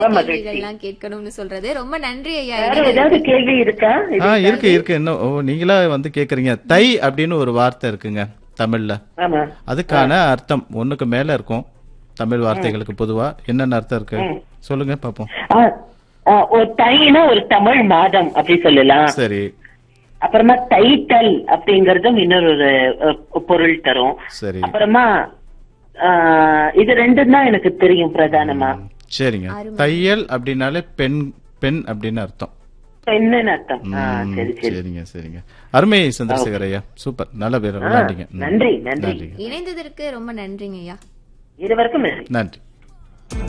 ரொம்ப மகிழ்ச்சி. கேள்விகள்லாம் கேட்கணும்னு சொல்றது ரொம்ப நன்றி ஐயா வேற ஏதாவது கேள்வி இருக்கா இது ஆ இருக்கு இருக்கு இன்னும் ஓ நீங்களா வந்து கேக்குறீங்க தை அப்படின்னு ஒரு வார்த்தை இருக்குங்க தமிழ்ல ஆமா அதுக்கான அர்த்தம் ஒண்ணுக்கு மேல இருக்கும் தமிழ் வார்த்தைகளுக்கு பொதுவா என்னென்ன அர்த்தம் இருக்கு சொல்லுங்க பாப்போம் ஆ, ஆ, ஒரு தைனா ஒரு தமிழ் மாதம் அப்படி சொல்லலாம் சரி அப்புறமா தைத்தல் அப்படிங்கறதும் இன்னொரு ஒரு, அ, பொருள் தரும் சரி அப்புறமா ஆ, இது ரெண்டும் தான் எனக்கு தெரியும் பிரதானமா சரிங்க தையல் அப்படின்னாலே பெண் பெண் அப்படின்னு அர்த்தம் பெண்ணுன்னு அர்த்தம் ஆ, ம், சரி சரி சரிங்க சரிங்க அருமை சந்திரசேகர் ஐயா சூப்பர் நல்ல பேர் விளையாண்டீங்க ம். நன்றி நன்றி நன்றிங்க இணைந்ததற்கு ரொம்ப நன்றிங்க ஐயா இருவருக்கும் நன்றி நன்றி